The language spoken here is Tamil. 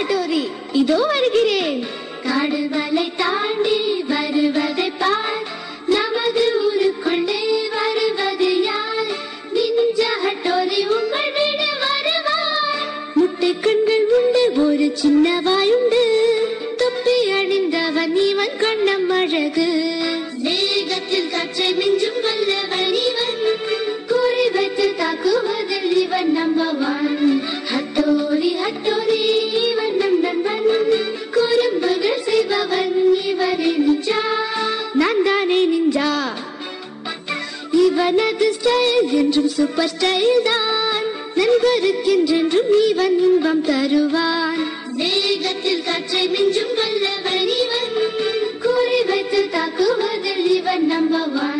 ஹட்டோரி இதோ வருகிறேன் காடுமலை தாண்டி வருவதை பார் நமது ஊருக்குள்ளே வருவது யார் நிஞ்ச ஹட்டோரி உங்கள் வீடு வருவார் முட்டை கண்கள் உண்டு ஒரு சின்ன வாயுண்டு தொப்பி அணிந்தவன் இவன் கண்ணம் அழகு வேகத்தில் கற்றை மிஞ்சும் வல்லவன் இவன் குறி வைத்து தாக்குவதில் இவன் நம்பவான் ஹட்டோரி ஹட்டோரி இவன் நம் நண்பன் குறும்புகள் செய்பவன் இவரின் நிஜா நான் தானே நிஞ்சா இவனது ஸ்டைல் என்றும் சூப்பர் ஸ்டைல் தான் நண்பருக்கென்றென்றும் இவன் இன்பம் தருவான் வேகத்தில் காற்றை மிஞ்சும் வல்லவன் இவன் குறி வைத்து தாக்குவதில் இவன் நம்பவான்